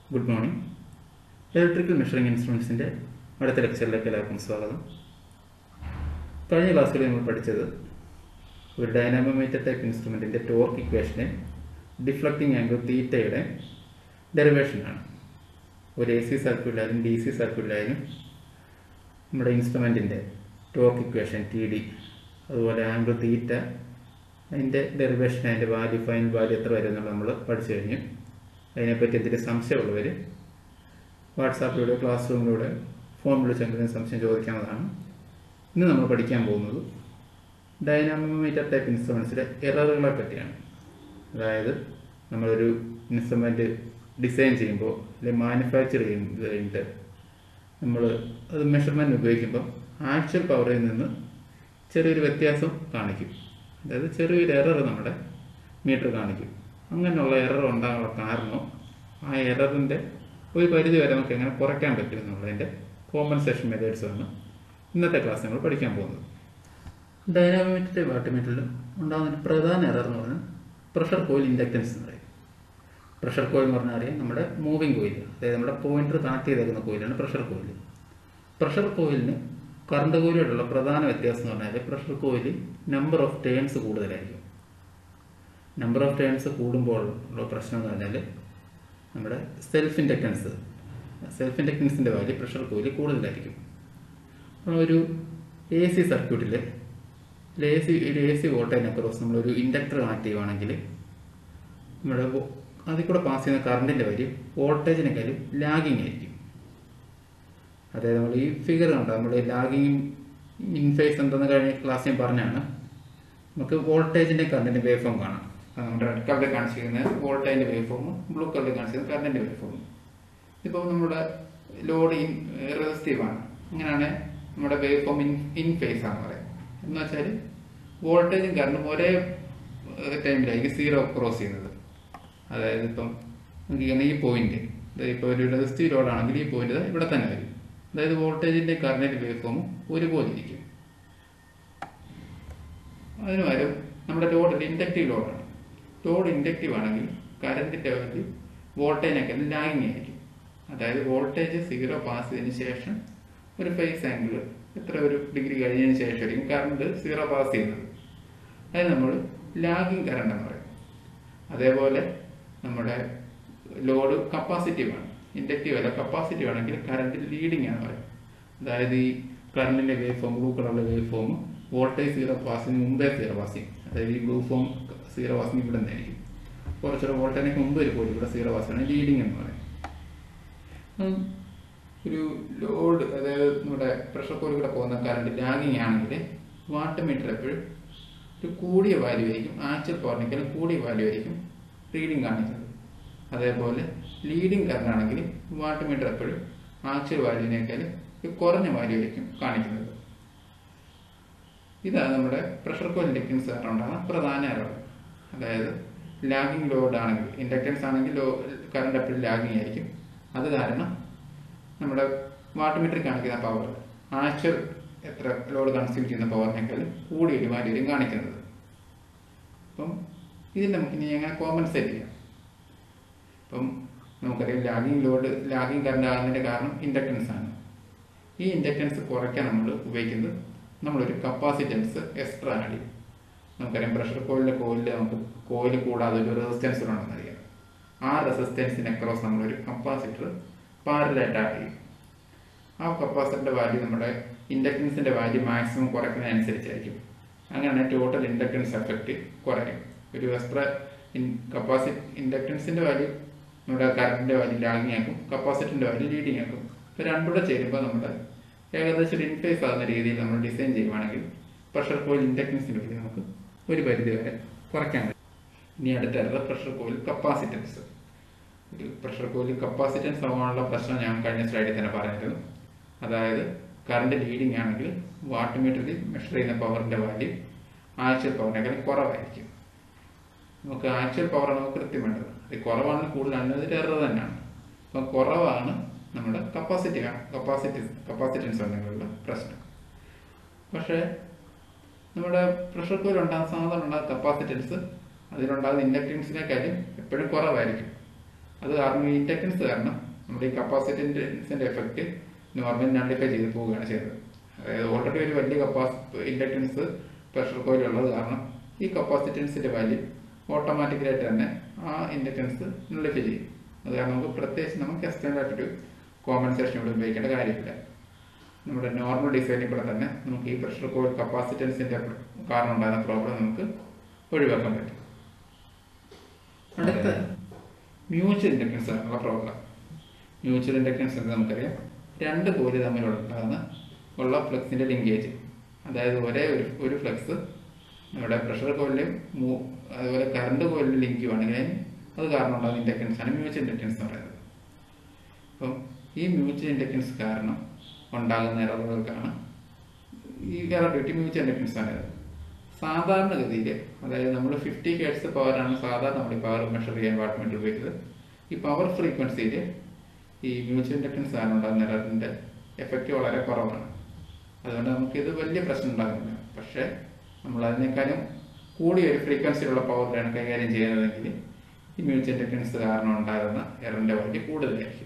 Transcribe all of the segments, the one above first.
good morning electrical measuring ഇൻസ്ട്രുമെൻസിൻ്റെ അടുത്ത ലെക്ചറിലേക്ക് എല്ലാവർക്കും സ്വാഗതം കഴിഞ്ഞ ക്ലാസ്സിൽ നമ്മൾ പഠിച്ചത് ഒരു ഡൈനാമോമീറ്റർ ടൈപ്പ് ഇൻസ്ട്രുമെൻറ്റിൻ്റെ ടോർക്ക് ഇക്വേഷനെ ഡിഫ്ലക്റ്റിംഗ് ആംഗിൾ തീറ്റയുടെ ഡെറിവേഷനാണ് ഒരു എ സി സർക്യൂട്ടിലായാലും ഡി സി സർക്യൂട്ടിലായാലും നമ്മുടെ ഇൻസ്ട്രുമെൻറ്റിൻ്റെ ടോർക്ക് ഇക്വേഷൻ ടി ഡി അതുപോലെ ആംഗിൾ തീറ്റ അതിൻ്റെ ഡെറിവേഷൻ അതിൻ്റെ വാല്യൂ ഫൈനൽ വാല്യൂ എത്ര വരും എന്നുള്ളത് നമ്മൾ പഠിച്ചു കഴിഞ്ഞു അതിനെപ്പറ്റി എന്തെങ്കിലും സംശയമുള്ളവർ വാട്സാപ്പിലൂടെ ക്ലാസ് റൂമിലൂടെ ഫോൺ വിളിച്ചെങ്കിലും സംശയം ചോദിക്കാവുന്നതാണ് ഇന്ന് നമ്മൾ പഠിക്കാൻ പോകുന്നത് ഡൈനാമോമീറ്റർ ടൈപ്പ് ഇൻസ്ട്രുമെൻസിലെ എററുകളെ പറ്റിയാണ് അതായത് നമ്മളൊരു ഇൻസ്ട്രുമെൻറ്റ് ഡിസൈൻ ചെയ്യുമ്പോൾ അല്ലെങ്കിൽ മാനുഫാക്ചർ ചെയ്യുന്നത് കഴിഞ്ഞിട്ട് നമ്മൾ അത് മെഷർമെൻറ്റ് ഉപയോഗിക്കുമ്പോൾ ആക്ച്വൽ പവറിൽ നിന്ന് ചെറിയൊരു വ്യത്യാസം കാണിക്കും അതായത് ചെറിയൊരു എറർ നമ്മുടെ മീറ്റർ കാണിക്കും അങ്ങനെയുള്ള എറർ ഉണ്ടാകാനുള്ള കാരണം ആ എററിൻ്റെ ഒരു പരിധി വരെ നമുക്ക് എങ്ങനെ കുറയ്ക്കാൻ പറ്റും എന്നുള്ളതിൻ്റെ കോമ്പൻസേഷൻ മെത്തേഡ്സ് ആണ് ഇന്നത്തെ ക്ലാസ് നമ്മൾ പഠിക്കാൻ പോകുന്നത് ഡൈനാമോമീറ്റർ വാട്ടിമീറ്ററിൽ ഉണ്ടാകുന്ന ഒരു പ്രധാന എറർ എന്ന് പറഞ്ഞാൽ പ്രഷർ കോയിൽ ഇൻഡക്റ്റൻസ് എന്ന് പറയും പ്രഷർ കോയിൽ എന്ന് പറഞ്ഞാൽ അറിയാം നമ്മുടെ മൂവിങ് കോയിൽ അതായത് നമ്മുടെ പോയിന്റർ കണക്ട് ചെയ്തേക്കുന്ന കോയിലാണ് പ്രഷർ കോയിൽ പ്രഷർ കോയിലിന് കറണ്ട് കോയിലോട്ടുള്ള പ്രധാന വ്യത്യാസം എന്ന് പറഞ്ഞാൽ pressure coil number of turns കൂടുതലായിരിക്കും നമ്പർ ഓഫ് ടേൺസ് കൂടുമ്പോൾ ഉള്ള പ്രശ്നം എന്ന് പറഞ്ഞാൽ നമ്മുടെ സെൽഫ് ഇൻഡക്റ്റൻസ് സെൽഫ് ഇൻഡക്റ്റൻസിൻ്റെ വാല്യൂ പ്രഷർ കോയിൽ കൂടുതലായിരിക്കും അപ്പോൾ ഒരു എ സി സർക്യൂട്ടിൽ എ സി ഒരു എ സി വോൾട്ടേജിന് അക്രോസ് നമ്മളൊരു ഇൻഡക്ടർ കണക്ട് ചെയ്യുവാണെങ്കിൽ നമ്മുടെ വോ- അതിൽ കൂടെ പാസ് ചെയ്യുന്ന കറണ്ടിൻ്റെ വാല്യൂ വോൾട്ടേജിനേക്കാളും ലാഗിങ് ആയിരിക്കും അതായത് നമ്മൾ ഈ ഫിഗർ കണ്ടോ നമ്മൾ ലാഗിങ് ഇൻഫേസ് എന്തെന്ന് കഴിഞ്ഞ ക്ലാസ് ഞാൻ പറഞ്ഞാണ് നമുക്ക് വോൾട്ടേജിൻ്റെ കറണ്ടിൻ്റെ വേവ് ഫോം കാണാം അത് നമ്മുടെ റെഡ് കളറിൽ കാണിച്ചിരിക്കുന്ന വോൾട്ടേജിൻ്റെ വേവ് ഫോമും ബ്ലൂ കളറിൽ കാണിച്ചിരിക്കുന്ന കറണ്ടിൻ്റെ വേവ് ഫോമും ഇപ്പോൾ നമ്മുടെ ലോഡ് ഇൻ റെസിസ്റ്റീവ് ആണ് അങ്ങനെയാണ് നമ്മുടെ wave form in in phase ആണ് പറയുന്നത് എന്ന് വെച്ചാൽ വോൾട്ടേജും കറണ്ടും ഒരേ ടൈമിലായിരിക്കും സീറോ ക്രോസ് ചെയ്യുന്നത് അതായത് ഇപ്പം നമുക്ക് ഈ പോയിന്റ് ഇപ്പോൾ ഒരു റെസിസ്റ്റീവ് ലോഡ് ആണെങ്കിൽ ഈ പോയിന്റ് ഇവിടെ തന്നെ വരും അതായത് വോൾട്ടേജിന്റെ കറണ്ടിന്റെ വേവ് ഫോമും ഒരുപോലെ ഇരിക്കും അതിന് പകരം നമ്മുടെ ലോഡ് ഇൻഡക്റ്റീവ് ലോഡാണ് ലോഡ് ഇൻഡക്റ്റീവ് ആണെങ്കിൽ കറണ്ടിന്റെ വാല്യൂ വോൾട്ടേജിനൊക്കെ ലാഗിങ് ആയിരിക്കും അതായത് വോൾട്ടേജ് സീറോ പാസ് ചെയ്തതിന് ശേഷം ഒരു ഫേസ് ആംഗിൾ എത്ര ഒരു ഡിഗ്രി കഴിഞ്ഞതിന് ശേഷമായിരിക്കും കറണ്ട് സീറോ പാസ് ചെയ്യുന്നത് അത് നമ്മൾ ലാഗിങ് കറണ്ട് എന്ന് പറയും അതേപോലെ നമ്മുടെ ലോഡ് കപ്പാസിറ്റീവ് ആണ് ഇൻഡക്റ്റീവ് അല്ല കപ്പാസിറ്റീവ് ആണെങ്കിൽ കറണ്ട് ലീഡിങ് ആണ് പറയും അതായത് ഈ കറണ്ടിന്റെ വേവ് ഫോം ബ്ലൂ കളറിലെ വേവ് ഫോം വോൾട്ടേജ് സീറോ പാസിന് മുമ്പേ സീറോ പാസ് ചെയ്യും അതായത് ഈ ബ്ലൂ ഫോം സീറോ പാസിന് ഇവിടെ നിന്നായിരിക്കും കുറച്ചുകൂടെ വോൾട്ടേജിനൊക്കെ മുമ്പ് ഒരു പോലും ഇവിടെ സീറോ പാസ് ആണ് ലീഡിങ് എന്ന് പറയും ഉം, ഒരു ലോഡ് അതായത് നമ്മുടെ പ്രഷർ കോയിൽ കൂടെ പോകുന്ന കറണ്ട് ലാഗിങ് ആണെങ്കിൽ വാട്ട് മീറ്റർ എപ്പോഴും ഒരു കൂടിയ വാല്യൂ ആയിരിക്കും ആക്ച്വൽ പവറിനേക്കാളും കൂടിയ വാല്യൂ ആയിരിക്കും റീഡിങ് കാണിക്കുന്നത് അതേപോലെ ലീഡിങ് കറണ്ട് ആണെങ്കിൽ വാട്ട് മീറ്റർ എപ്പോഴും ആക്ച്വൽ വാല്യൂവിനേക്കാളും ഒരു കുറഞ്ഞ വാല്യൂ ആയിരിക്കും കാണിക്കുന്നത് ഇതാണ് നമ്മുടെ പ്രഷർ കോയിൽ ഇൻഡക്റ്റൻസ് കാരണം ഉണ്ടാകുന്ന പ്രധാന എറർ അതായത് ലാഗിങ് ലോഡ് ആണെങ്കിൽ ഇൻഡക്റ്റൻസ് ആണെങ്കിൽ ലോ കറണ്ട് എപ്പോഴും ലാഗിങ് ആയിരിക്കും അത് കാരണം നമ്മുടെ വാട്ട് മീറ്ററിൽ കാണിക്കുന്ന പവർ ആക്ച്വൽ എത്ര ലോഡ് കൺസ്യൂം ചെയ്യുന്ന പവറിനേക്കാളും കൂടിയൊരു വാല്യൂരും കാണിക്കുന്നത് അപ്പം ഇതിൽ നമുക്ക് ഇനി എങ്ങനെ കോമ്പൻസേറ്റ് ചെയ്യാം ഇപ്പം നമുക്കറിയാം ലാഗിങ് ലോഡ് ലാഗിങ് കറണ്ട് ആകുന്നതിന്റെ കാരണം ഇൻഡക്റ്റൻസ് ആണ് ഈ ഇൻഡക്റ്റൻസ് കുറയ്ക്കാൻ നമ്മൾ ഉപയോഗിക്കുന്നത് നമ്മളൊരു കപ്പാസിറ്റൻസ് എക്സ്ട്രാ ആഡ് ചെയ്യും നമുക്കറിയാം പ്രഷർ കോയിലിന്റെ കോയിലിൽ നമുക്ക് കോയിൽ കൂടാതെ ഒരു റെസിസ്റ്റൻസ് ഉണ്ടെന്ന് അറിയാം ആ റെസിസ്റ്റൻസിന് അക്രോസ് നമ്മളൊരു കപ്പാസിറ്റർ പാരലായിട്ട് ആഡ് ചെയ്യും ആ കപ്പാസിറ്ററിന്റെ വാല്യൂ നമ്മുടെ ഇൻഡക്റ്റൻസിന്റെ വാല്യൂ മാക്സിമം കുറയ്ക്കുന്നതനുസരിച്ചായിരിക്കും അങ്ങനെ ടോട്ടൽ ഇൻഡക്റ്റൻസ് എഫക്റ്റ് കുറയും ഒരു എക്സ്ട്രാ കപ്പാസി ഇൻഡക്റ്റൻസിന്റെ വാല്യൂ നമ്മുടെ കറണ്ടിന്റെ വാല്യൂ ലാഗിങ് ആക്കും കപ്പാസിറ്ററിന്റെ വാല്യൂ ലീഡിങ് ആക്കും ഇപ്പൊ രണ്ടുകൂടെ ചേരുമ്പോൾ നമ്മുടെ ഏകദേശം ഒരു ഇൻഫേസ് ആകുന്ന രീതിയിൽ നമ്മൾ ഡിസൈൻ ചെയ്യുവാണെങ്കിൽ പ്രഷർ കോയിൽ ഇൻഡക്റ്റൻസിന്റെ വാല്യൂ നമുക്ക് ഒരു പരിധി വരെ കുറയ്ക്കാൻ പറ്റും ഇനി അടുത്തത് പ്രഷർ കോയിൽ കപ്പാസിറ്റൻസ് ഒരു പ്രഷർ കോയിൽ കപ്പാസിറ്റൻസ് ആവാനുള്ള പ്രശ്നം ഞാൻ കഴിഞ്ഞ സ്ലൈഡിൽ തന്നെ പറഞ്ഞിരുന്നു അതായത് കറണ്ട് ലീഡിങ് ആണെങ്കിൽ വാട്ട് മീറ്ററിൽ മെഷർ ചെയ്യുന്ന പവറിന്റെ വാല്യൂ ആക്ച്വൽ പവറിനേക്കാൾ കുറവായിരിക്കും നമുക്ക് ആക്ച്വൽ പവർ നമുക്ക് കൃത്യം വേണ്ടത് അത് കുറവാണ് കൂടുതലാണ് അത് എറർ തന്നെയാണ് അപ്പം കുറവാണ് നമ്മുടെ കപ്പാസിറ്റി കപ്പാസിറ്റി കപ്പാസിറ്റൻസ് ഉണ്ടെങ്കിലുള്ള പ്രശ്നം പക്ഷേ നമ്മുടെ പ്രഷർ കോയിൽ ഉണ്ടാകുന്ന സാധാരണ ഉണ്ടാകുന്ന കപ്പാസിറ്റൻസ് അതിലുണ്ടാകുന്ന ഇൻഡക്റ്റൻസിനേക്കാളും എപ്പോഴും കുറവായിരിക്കും അത് കാരണം ഈ ഇൻഡക്റ്റൻസ് കാരണം നമ്മുടെ ഈ കപ്പാസിറ്റൻസിന്റെ എഫക്റ്റ് നോർമൽ നള്ളിഫൈ ചെയ്ത് പോവുകയാണ് ചെയ്തത് അതായത് ഓൾറെഡി ഒരു വലിയ കപ്പാസി ഇൻഡക്റ്റൻസ് പ്രഷർ കോയിൽ ഉള്ളത് കാരണം ഈ കപ്പാസിറ്റൻസിന്റെ വാല്യൂ ഓട്ടോമാറ്റിക്കലായിട്ട് തന്നെ ആ ഇൻഡക്റ്റൻസ് നള്ളിഫൈ ചെയ്യും അത് കാരണം നമുക്ക് പ്രത്യേകിച്ച് നമുക്ക് എക്സ്റ്റേണൽ ആയിട്ടൊരു കോമ്പൻസേഷൻ ഇവിടെ ഉപയോഗിക്കേണ്ട കാര്യമില്ല നമ്മുടെ നോർമൽ ഡിസൈനിൽ കൂടെ തന്നെ നമുക്ക് ഈ പ്രഷർ കോയിൽ കപ്പാസിറ്റൻസിന്റെ കാരണം ഉണ്ടാകുന്ന പ്രോബ്ലം നമുക്ക് ഒഴിവാക്കാൻ പറ്റും അടുത്ത മ്യൂച്വൽ ഇൻഡക്റ്റൻസ് ആണുള്ള പ്രോബ്ലം മ്യൂച്വൽ ഇൻഡക്റ്റൻസ് എന്ന് നമുക്കറിയാം രണ്ട് കോയില് തമ്മിലുണ്ടാകുന്ന ഉള്ള ഫ്ലക്സിന്റെ ലിങ്കേജ് അതായത് ഒരേ ഒരു ഒരു ഫ്ലക്സ് നമ്മുടെ പ്രഷർ കോയിലും അതുപോലെ കറണ്ട് കോയിലും ലിങ്ക് ചെയ്യുവാണെങ്കിൽ അത് കാരണം ഉണ്ടാകുന്ന ഇൻഡക്റ്റൻസ് ആണ് മ്യൂച്വൽ ഇൻഡക്റ്റൻസ് എന്ന് പറയുന്നത് അപ്പം ഈ മ്യൂച്വൽ ഇൻഡക്റ്റൻസ് കാരണം ഉണ്ടാകുന്ന എററുകൾക്കാണ് ഈ എറർ ഡ്യൂട്ടി മ്യൂച്വൽ ഇൻഡക്റ്റൻസ് ആണ് സാധാരണഗതിയിൽ അതായത് നമ്മൾ ഫിഫ്റ്റി ഹെഡ്സ് പവറാണ് സാധാരണ നമ്മൾ ഈ പവർ മെഷർ ചെയ്യാൻ വാട്ട്മീറ്റർ ഉപയോഗിക്കുന്നത് ഈ പവർ ഫ്രീക്വൻസിയിൽ ഈ മ്യൂച്വൽ ഇൻഡക്റ്റൻസ് കാരണം ഉണ്ടാകുന്ന എററിൻ്റെ എഫക്റ്റ് വളരെ കുറവാണ് അതുകൊണ്ട് നമുക്കിത് വലിയ പ്രശ്നം ഉണ്ടാകുന്നില്ല പക്ഷേ നമ്മൾ അതിനേക്കാളും കൂടിയ ഒരു ഫ്രീക്വൻസിയിലുള്ള പവറിലാണ് കൈകാര്യം ചെയ്യുന്നതെങ്കിൽ ഈ മ്യൂച്വൽ ഇൻഡക്റ്റൻസ് കാരണം ഉണ്ടാകുന്ന എററിൻ്റെ വാല്യൂ കൂടുതലായിരിക്കും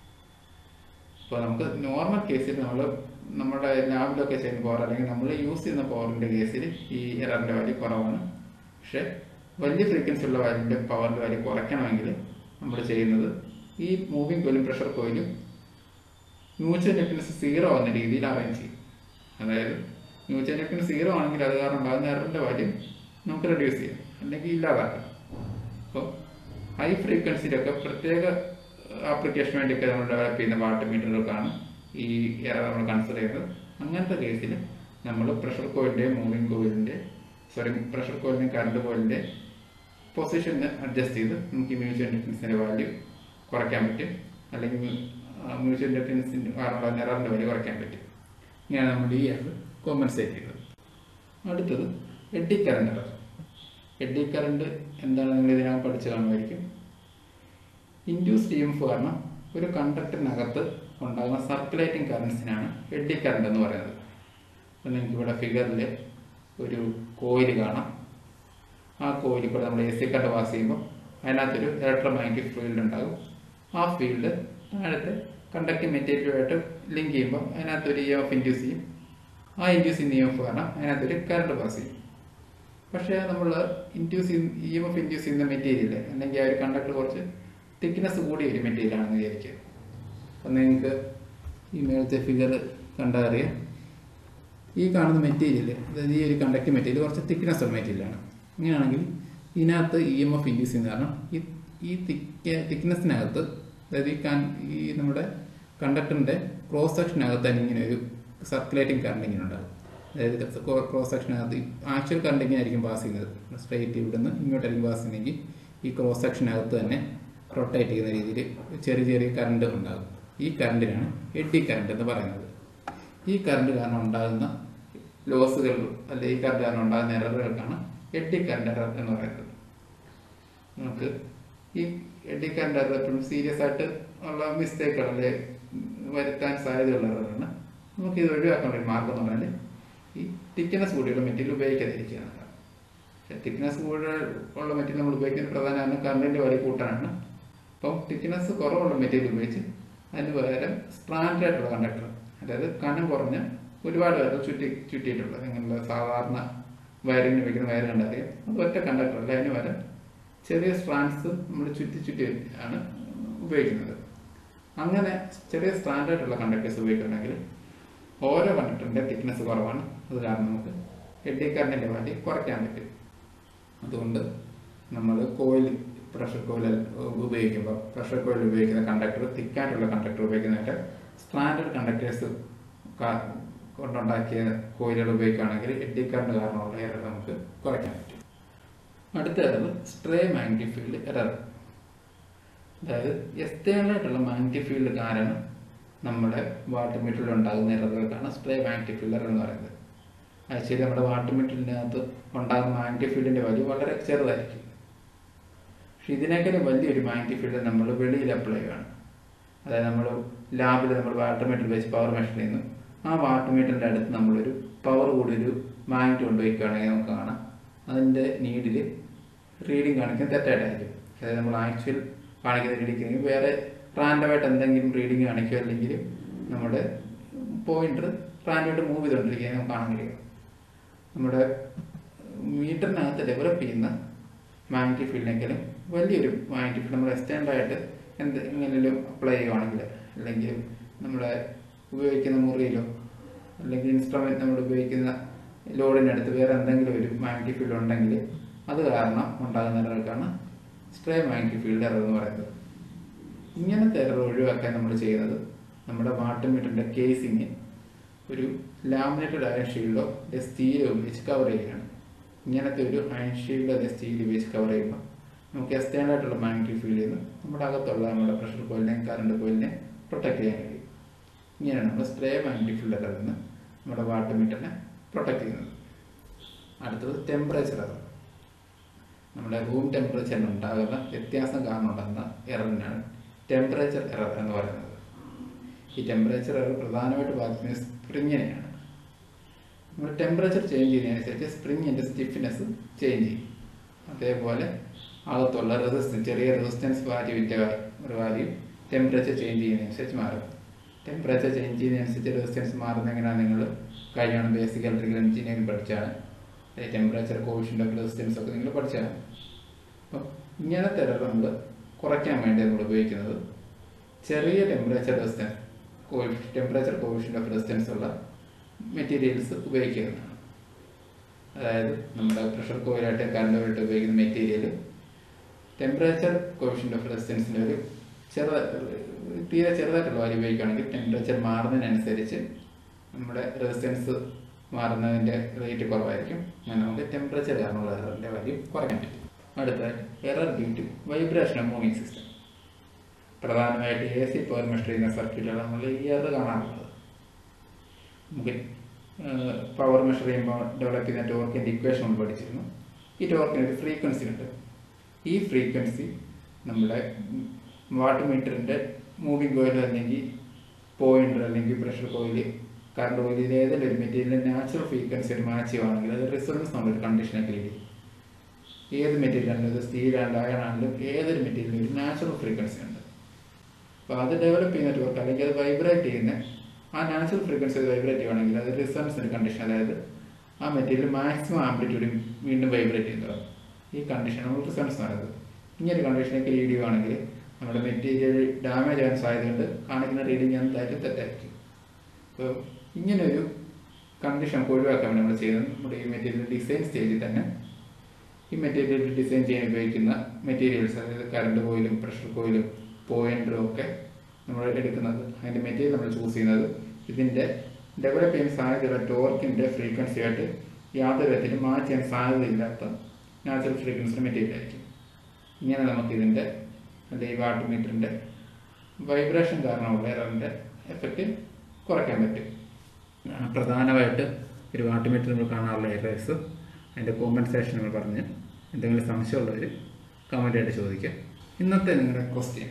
ഇപ്പോൾ നമുക്ക് നോർമൽ കേസിൽ നമ്മൾ നമ്മുടെ ലാബിലൊക്കെ ചെയ്യുന്ന പവർ അല്ലെങ്കിൽ നമ്മൾ യൂസ് ചെയ്യുന്ന പവറിന്റെ കേസിൽ ഈ എററിന്റെ വാല്യൂ കുറവാണ് പക്ഷെ വലിയ ഫ്രീക്വൻസി ഉള്ള വാല്യൂന്റെ പവറിന്റെ വാല്യൂ കുറയ്ക്കണമെങ്കിൽ നമ്മൾ ചെയ്യുന്നത് ഈ മൂവിങ് കോയിലും പ്രഷർ കോയിലും മ്യൂച്വൽ ഇൻഡക്റ്റൻസ് സീറോ ആവുന്ന രീതിയിൽ അറേഞ്ച് ചെയ്യും അതായത് മ്യൂച്വൽ ഇൻഡക്റ്റൻസ് സീറോ ആണെങ്കിൽ അത് കാരണം ഉണ്ടാകുന്ന എററിന്റെ വാല്യൂ നമുക്ക് റെഡ്യൂസ് ചെയ്യാം അല്ലെങ്കിൽ ഇല്ലാതാക്കാം അപ്പോൾ ഹൈ ഫ്രീക്വൻസിയിലൊക്കെ പ്രത്യേക ആപ്ലിക്കേഷന് വേണ്ടിയൊക്കെ നമ്മൾ ഡെവലപ്പ് ചെയ്യുന്ന വാട്ട് മീറ്ററുകൾക്കാണ് ഈ എറർ നമ്മൾ കൺസിഡർ ചെയ്യുന്നത് അങ്ങനത്തെ കേസിൽ നമ്മൾ പ്രഷർ കോയിലിൻ്റെ മൂവിങ് കോയിലിൻ്റെ സോറി പ്രഷർ കോയിലിൻ്റെ കറണ്ട് കോയിലിൻ്റെ പൊസിഷൻ അഡ്ജസ്റ്റ് ചെയ്ത് നമുക്ക് ഈ മ്യൂച്വൽ ഇൻഡക്റ്റൻസിൻ്റെ വാല്യൂ കുറയ്ക്കാൻ പറ്റും അല്ലെങ്കിൽ മ്യൂച്വൽ ഇൻഡക്റ്റൻസിൻ്റെ കാരണം എററിൻ്റെ വാല്യൂ കുറയ്ക്കാൻ പറ്റും ഇങ്ങനെയാണ് നമ്മൾ ഈ എറർ കോമ്പൻസേറ്റ് ചെയ്തത് അടുത്തത് eddy current error eddy current എന്താണ് നിങ്ങൾ ഇതിനകം പഠിച്ചു കാണുമായിരിക്കും ഇൻഡ്യൂസ്ഡ് ഇ എം എഫ് കാരണം ഒരു കണ്ടക്ടറിനകത്ത് ഉണ്ടാകുന്ന സർക്കുലേറ്റിംഗ് കറൻസിനാണ് എഡി കറണ്ട് എന്ന് പറയുന്നത് അപ്പം നിങ്ങൾക്ക് ഇവിടെ ഫിഗറിൽ ഒരു കോയിൽ കാണാം ആ കോയിൽ കൂടെ നമ്മൾ എ സി കറണ്ട് പാസ് ചെയ്യുമ്പോൾ അതിനകത്തൊരു ഇലക്ട്രോമാഗ്നറ്റിക് ഫീൽഡ് ഉണ്ടാകും ആ ഫീൽഡ് താഴത്തെ കണ്ടക്ടിങ് മെറ്റീരിയലുമായിട്ട് ലിങ്ക് ചെയ്യുമ്പോൾ അതിനകത്തൊരു ഇ എഫ് ഇൻഡ്യൂസ് ചെയ്യും ആ ഇൻഡ്യൂസ് ചെയ്യുന്ന ഇ എഫ് കാരണം അതിനകത്തൊരു കറണ്ട് പാസ് ചെയ്യും പക്ഷേ നമ്മൾ induce E M F induce ചെയ്യുന്ന മെറ്റീരിയൽ അല്ലെങ്കിൽ ആ ഒരു കണ്ടക്ടർ കുറച്ച് തിക്നെസ് കൂടിയ ഒരു മെറ്റീരിയൽ ആണെന്ന് വിചാരിക്കുക അപ്പം നിങ്ങൾക്ക് ഈ മേളത്തെ ഫിഗർ കണ്ടാൽ അറിയാം ഈ കാണുന്ന മെറ്റീരിയൽ അതായത് ഈ ഒരു കണ്ടക്ടിങ് മെറ്റീരിയൽ കുറച്ച് തിക്നെസ് ഉള്ള മെറ്റീരിയലാണ് അങ്ങനെയാണെങ്കിൽ ഇതിനകത്ത് ഇ എം എഫ് ഇൻഡ്യൂസ് ചെയ്യുന്ന കാരണം ഈ ഈ തിക്ക് തിക്നെസ്സിനകത്ത് അതായത് ഈ കാൻ ഈ നമ്മുടെ കണ്ടക്ടറിൻ്റെ ക്രോസ് സെക്ഷനകത്ത് തന്നെ ഇങ്ങനെ ഒരു സർക്കുലേറ്റിംഗ് കറണ്ട് ഇങ്ങനെ ഉണ്ടാകും അതായത് ക്രോസ് സെക്ഷനകത്ത് ആക്ച്വൽ കറണ്ട് ഇങ്ങനെ ആയിരിക്കും പാസ് ചെയ്യുന്നത് സ്ട്രൈറ്റ് ഇവിടുന്ന് ഇങ്ങോട്ടായിരിക്കും പാസ് ചെയ്യുന്നതെങ്കിൽ ഈ ക്രോസ് സെക്ഷനകത്ത് തന്നെ റൊട്ടേറ്റ് ചെയ്യുന്ന രീതിയിൽ ചെറിയ ചെറിയ കറണ്ട് ഉണ്ടാകും ഈ കറണ്ടിനാണ് എഡി കറണ്ട് എന്ന് പറയുന്നത് ഈ കറണ്ട് കാരണം ഉണ്ടാകുന്ന ലോസുകൾ അല്ലെ ഈ കറണ്ട് കാരണം ഉണ്ടാകുന്ന എററുകൾക്കാണ് എഡി കറണ്ട് എറർ എന്ന് പറയുന്നത് നമുക്ക് ഈ എഡി കറണ്ട് എറർ എപ്പോഴും സീരിയസ് ആയിട്ട് ഉള്ള മിസ്റ്റേക്കുകൾ അല്ലെ വരുത്താൻ സാധ്യതയുള്ള എററാണ് നമുക്ക് ഇത് ഒഴിവാക്കാനുള്ള ഒരു മാർഗം എന്ന് പറഞ്ഞാൽ ഈ തിക്നെസ് കൂടിയുള്ള മെറ്റീരിയൽ ഉപയോഗിക്കാതിരിക്കുക എന്നതാണ് തിക്നെസ് കൂടുതൽ ഉള്ള മെറ്റീരിയൽ നമ്മൾ ഉപയോഗിക്കുന്ന പ്രധാന കാരണം കറണ്ടിന്റെ വലിയ കൂട്ടാനാണ് അപ്പം തിക്നെസ് കുറവുള്ള മെറ്റീരിയൽ ഉപയോഗിച്ച് അതിന് പകരം സ്ട്രാൻഡ് ആയിട്ടുള്ള കണ്ടക്ടർ അതായത് കനം കുറഞ്ഞ ഒരുപാട് വയർ ചുറ്റി ചുറ്റിയിട്ടുള്ള നിങ്ങളുടെ സാധാരണ വയറിന് ഉപയോഗിക്കുന്ന വയർ കണ്ടറിയാം അത് ഒറ്റ കണ്ടക്ടർ അല്ല അതിന് പകരം ചെറിയ സ്ട്രാൻഡ്സ് നമ്മൾ ചുറ്റി ചുറ്റി ആണ് ഉപയോഗിക്കുന്നത് അങ്ങനെ ചെറിയ സ്ട്രാൻഡ് ആയിട്ടുള്ള കണ്ടക്ടേഴ്സ് ഉപയോഗിക്കുകയാണെങ്കിൽ ഓരോ കണ്ടക്ടറിന്റെ തിക്നെസ് കുറവാണ് അത് കാരണം നമുക്ക് എഡി കറണ്ടിന്റെ വാല്യൂ കുറയ്ക്കാൻ പറ്റും അതുകൊണ്ട് നമ്മൾ കോയിൽ പ്രഷർ കോയിൽ ഉപയോഗിക്കുമ്പോൾ പ്രഷർ കോയിൽ ഉപയോഗിക്കുന്ന കണ്ടക്ടർ തിക്കായിട്ടുള്ള കണ്ടക്ടർ ഉപയോഗിക്കുന്നതിൻ്റെ സ്റ്റാൻഡേർഡ് കണ്ടക്ടേഴ്സ് കൊണ്ടുണ്ടാക്കിയ കോയിലുകൾ ഉപയോഗിക്കുകയാണെങ്കിൽ എഡി കറണ്ട് കാരണമുള്ള എറർ നമുക്ക് കുറയ്ക്കാൻ പറ്റും അടുത്ത error stray magnetic field error അതായത് എക്സ്റ്റേണൽ ആയിട്ടുള്ള മാഗ്നറ്റിക് ഫീൽഡ് കാരണം നമ്മുടെ വാട്ടർ മീറ്ററിൽ ഉണ്ടാകുന്ന എററുകൾക്കാണ് സ്ട്രേ മാഗ്നറ്റിക് ഫീൽഡ് എറർ എന്ന് പറയുന്നത് ആക്ച്വലി നമ്മുടെ വാട്ടർ മീറ്ററിനകത്ത് ഉണ്ടാകുന്ന മാഗ്നറ്റിക് ഫീൽഡിന്റെ വാല്യൂ വളരെ ചെറുതായിരിക്കും പക്ഷെ ഇതിനേക്കാളും വലിയൊരു മാഗ്നറ്റിക് ഫീൽഡ് നമ്മൾ വെളിയിൽ അപ്ലൈ ചെയ്യുകയാണ് അതായത് നമ്മൾ ലാബിൽ നമ്മൾ വാട്ടർ മീറ്റർ വെച്ച് പവർ മെഷർ ചെയ്യുന്നു ആ വാട്ടർ മീറ്ററിന്റെ അടുത്ത് നമ്മളൊരു പവർ കൂടി ഒരു മാഗ്നറ്റ് കൊണ്ടുപോയിക്കുകയാണെങ്കിൽ നമുക്ക് കാണാം അതിന്റെ നീഡിൽ റീഡിങ് കാണിക്കാൻ തെറ്റായിട്ടായിരിക്കും അതായത് നമ്മൾ ആക്ച്വൽ കാണിക്കുന്ന റീഡിങ് വേറെ റാൻഡമായിട്ട് എന്തെങ്കിലും റീഡിങ് കാണിക്കുക അല്ലെങ്കിൽ നമ്മുടെ പോയിന്റർ റാൻഡമായിട്ട് മൂവ് ചെയ്തുകൊണ്ടിരിക്കുക നമുക്ക് കാണാൻ കഴിയും നമ്മുടെ മീറ്ററിനകത്ത് ഡെവലപ്പ് ചെയ്യുന്ന മാഗ്നറ്റിക് ഫീൽഡിനെങ്കിലും വലിയൊരു മാഗ്നറ്റിക് ഫീൽഡ് നമ്മൾ എക്സ്റ്റേണ്ടായിട്ട് എന്തെങ്കിലും അപ്ലൈ ചെയ്യുവാണെങ്കിൽ അല്ലെങ്കിൽ നമ്മുടെ ഉപയോഗിക്കുന്ന മുറിയിലോ അല്ലെങ്കിൽ ഇൻസ്ട്രുമെന്റ് നമ്മൾ ഉപയോഗിക്കുന്ന ലോഡിനടുത്ത് വേറെ എന്തെങ്കിലും ഒരു മാഗ്നറ്റിക് ഫീൽഡ് ഉണ്ടെങ്കിൽ അത് കാരണം ഉണ്ടാകുന്ന എറർക്കാണ് സ്ട്രേ മാഗ്നറ്റിക് ഫീൽഡ് എറർ എന്ന് പറയുന്നത് ഇങ്ങനത്തെ എറർ ഒഴിവാക്കാൻ നമ്മൾ ചെയ്യുന്നത് നമ്മുടെ വാട്ടർ മീറ്ററിന്റെ കേസിങ് ഒരു ലാമിനേറ്റഡ് അയൺ ഷീൽഡോ സ്റ്റീലോ ഉപയോഗിച്ച് കവർ ചെയ്യുകയാണ് ഇങ്ങനത്തെ ഒരു അയൺ ഷീൽഡോ സ്റ്റീൽ ഉപയോഗിച്ച് കവർ ചെയ്യുമ്പോൾ നമുക്ക് എക്സ്റ്റേൺ ആയിട്ടുള്ള മാഗ്നറ്റിക് ഫീൽഡിൽ നിന്ന് നമ്മുടെ അകത്തുള്ള നമ്മുടെ പ്രഷർ കോയിലിനെ കറണ്ട് കോയിലിനെ പ്രൊട്ടക്ട് ചെയ്യാൻ കഴിയും ഇങ്ങനെയാണ് നമ്മൾ സ്പ്രേ മാഗ്നറ്റിക് ഫീൽഡിൽ നിന്ന് നമ്മുടെ വാട്ടർ മീറ്ററിനെ പ്രൊട്ടക്ട് ചെയ്യുന്നത് അടുത്തത് ടെമ്പറേച്ചർ എറർ നമ്മുടെ റൂം ടെമ്പറേച്ചറിന് ഉണ്ടാകുന്ന വ്യത്യാസം കാരണം ഉണ്ടാകുന്ന എററിനാണ് ടെമ്പറേച്ചർ എറർ എന്ന് പറയുന്നത് ഈ ടെമ്പറേച്ചർ എറർ പ്രധാനമായിട്ട് ബാധിക്കുന്നത് സ്പ്രിങ്ങിനെയാണ് നമ്മൾ ടെമ്പറേച്ചർ ചേഞ്ച് ചെയ്യുന്നതിനനുസരിച്ച് സ്പ്രിങ്ങിൻ്റെ സ്റ്റിഫ്നെസ് ചേഞ്ച് ചെയ്യും അതേപോലെ അകത്തുള്ള റെസിസ്റ്റൻസ് ചെറിയ റെസിസ്റ്റൻസ് വാല്യൂവിൻ്റെ ഒരു വാല്യൂ ടെമ്പറേച്ചർ ചേഞ്ച് ചെയ്യുന്നതനുസരിച്ച് മാറും ടെമ്പറേച്ചർ ചേഞ്ച് ചെയ്യുന്നതനുസരിച്ച് റെസിസ്റ്റൻസ് മാറുന്ന എങ്ങനെയാണ് നിങ്ങൾ കഴിഞ്ഞാണ് ബേസിക് ഇലക്ട്രിക്കൽ എഞ്ചിനീയറിംഗ് പഠിച്ചാണ് ടെമ്പറേച്ചർ കോവിഷൻ്റെ റെസിസ്റ്റൻസ് ഒക്കെ നിങ്ങൾ പഠിച്ചാണ് അപ്പം ഇങ്ങനത്തെ എറർ നമ്മൾ കുറയ്ക്കാൻ വേണ്ടി നമ്മൾ ഉപയോഗിക്കുന്നത് ചെറിയ ടെമ്പറേച്ചർ റെസിസ്റ്റൻസ് ടെമ്പറേച്ചർ കോവിഷൻ്റെ ഓഫ് റെസിസ്റ്റൻസ് ഉള്ള മെറ്റീരിയൽസ് ഉപയോഗിക്കുന്നതാണ് അതായത് നമ്മുടെ പ്രഷർ കോയിലായിട്ട് കറണ്ട് ആയിട്ട് ഉപയോഗിക്കുന്ന മെറ്റീരിയൽ ടെമ്പറേച്ചർ കോവിഷൻ്റെ ഓഫ് റെസിസ്റ്റൻസിൻ്റെ ഒരു ചെറുത തീരെ ചെറുതായിട്ടുള്ള വാല്യൂ ഉപയോഗിക്കുകയാണെങ്കിൽ ടെമ്പറേച്ചർ മാറുന്നതിനനുസരിച്ച് നമ്മുടെ റെസിസ്റ്റൻസ് മാറുന്നതിൻ്റെ റേറ്റ് കുറവായിരിക്കും അങ്ങനെ നമുക്ക് ടെമ്പറേച്ചർ കാരണമുള്ള എററിൻ്റെ വാല്യൂ കുറയ്ക്കാൻ പറ്റും അടുത്തായിട്ട് error due to vibration of moving system പ്രധാനമായിട്ട് എ സി പവർ മെഷർ ചെയ്യുന്ന സർക്യൂട്ടിലാണ് നമ്മൾ ഈ എറർ കാണാറുള്ളത് നമുക്ക് പവർ മെഷർ ചെയ്യുമ്പോൾ ഡെവലപ്പ് ചെയ്യുന്ന ടോർക്കിൻ്റെ ഇക്വേഷൻ നമ്മൾ പഠിച്ചിരുന്നു ഈ ടോർക്കിന് ഒരു ഫ്രീക്വൻസി ഉണ്ട് ഈ ഫ്രീക്വൻസി നമ്മുടെ വാട്ട് മീറ്ററിൻ്റെ മൂവിങ് കോയിൽ അല്ലെങ്കിൽ പോയിന്റർ അല്ലെങ്കിൽ പ്രഷർ കോയിൽ കറണ്ട് കോയിൽ ഇത് ഏതെങ്കിലും ഒരു മെറ്റീരിയലിൻ്റെ നാച്ചുറൽ ഫ്രീക്വൻസി മാച്ച് ചെയ്യുവാണെങ്കിൽ അത് റിസൾട്ട്സ് എന്നുള്ളൊരു കണ്ടീഷനൊക്കെ ലഭിക്കും ഏത് മെറ്റീരിയൽ ആണെങ്കിലും അത് സ്റ്റീൽ ആണെങ്കിലും അയൺ ആണെങ്കിലും ഏതൊരു മെറ്റീരിയലും ഒരു നാച്ചുറൽ ഫ്രീക്വൻസി ഉണ്ട് അപ്പോൾ അത് ഡെവലപ്പ് ചെയ്യുന്ന ടോർക്ക് അല്ലെങ്കിൽ അത് വൈബ്രേറ്റ് ചെയ്യുന്ന ആ നാച്ചുറൽ ഫ്രീക്വൻസി വൈബ്രേറ്റ് ചെയ്യുവാണെങ്കിൽ അത് റിസൾട്ട്സിൻ്റെ കണ്ടീഷൻ അതായത് ആ മെറ്റീരിയൽ മാക്സിമം ആംപ്ലിറ്റ്യൂഡിൽ വീണ്ടും വൈബ്രേറ്റ് ചെയ്യുന്നത് ഈ കണ്ടീഷൻ നമ്മൾ റിസൾട്ട്സ് പറയുന്നത് ഇങ്ങനെ ഒരു കണ്ടീഷനൊക്കെ ലീഡ് ചെയ്യുവാണെങ്കിൽ നമ്മുടെ മെറ്റീരിയൽ ഡാമേജ് ആകാൻ സാധ്യതയുണ്ട് കാണിക്കുന്ന റീഡിങ് എന്തായാലും തെറ്റായിരിക്കും അപ്പോൾ ഇങ്ങനൊരു കണ്ടീഷൻ ഒഴിവാക്കാൻ വേണ്ടി നമ്മൾ ചെയ്യുന്നത് നമ്മുടെ ഈ മെറ്റീരിയൽ ഡിസൈൻ സ്റ്റേജിൽ തന്നെ ഈ മെറ്റീരിയൽ ഡിസൈൻ ചെയ്യാൻ ഉപയോഗിക്കുന്ന മെറ്റീരിയൽസ് അതായത് കറണ്ട് കോയിലും പ്രഷർ കോയിലും പോയിന്ററും ഒക്കെ നമ്മൾ എടുക്കുന്നത് അതിൻ്റെ മെറ്റീരിയൽ നമ്മൾ ചൂസ് ചെയ്യുന്നത് ഇതിൻ്റെ ഡെവലപ്പ് ചെയ്യാൻ സാധ്യതയുള്ള ടോർക്കിൻ്റെ ഫ്രീക്വൻസി ആയിട്ട് യാതൊരു വിധത്തിലും മാച്ച് ചെയ്യാൻ സാധ്യതയില്ലാത്ത നാച്ചുറൽ ഫ്രീക്വൻസിയുടെ മെറ്റീരിയൽ ആയിരിക്കും ഇങ്ങനെ നമുക്ക് ഇതിൻ്റെ അല്ലെങ്കിൽ വാട്ട് മീറ്ററിൻ്റെ വൈബ്രേഷൻ കാരണമുള്ള എററിൻ്റെ എഫക്റ്റ് കുറയ്ക്കാൻ പറ്റും പ്രധാനമായിട്ട് ഒരു വാട്ട് മീറ്റർ നമ്മൾ കാണാറുള്ള എറേഴ്സ് അതിൻ്റെ കോമ്പൻസേഷൻ നമ്മൾ പറഞ്ഞ് എന്തെങ്കിലും സംശയമുള്ളവർ കമൻ്റായിട്ട് ചോദിക്കാം ഇന്നത്തെ നിങ്ങളുടെ ക്വസ്റ്റ്യൻ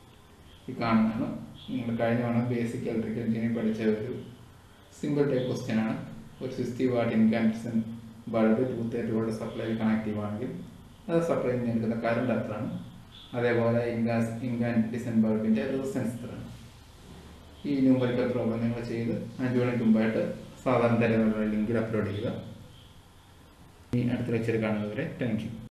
ഈ കാണുന്നതാണ് നിങ്ങൾ കഴിഞ്ഞ തവണ ബേസിക് ഇലക്ട്രിക്കൽ എഞ്ചിനീയറിംഗ് പഠിച്ച ഒരു സിമ്പിൾ ടൈപ്പ് ക്വസ്റ്റ്യൻ ആണ് ഒരു sixty watt incandescent bulb two thirty volt supply connect ചെയ്യുവാണെങ്കിൽ അത് സപ്ലൈ എടുക്കുന്ന കറണ്ട് എത്രയാണ് അതേപോലെ ഇൻകാസ് ഇൻകാൻഡിസൻ ബൾബിൻ്റെ റെസിസ്റ്റൻസ് എത്രയാണ് ഈ ന്യൂമറിക്കൽ പ്രോബ്ലം നിങ്ങൾ ചെയ്ത് അഞ്ച് മണിക്ക് മുമ്പായിട്ട് സാധാരണ തരത്തിലുള്ള ലിങ്കിൽ അപ്ലോഡ് ചെയ്യുക ഈ അടുത്ത ലെക്ചർ കാണുന്നവരെ താങ്ക് യു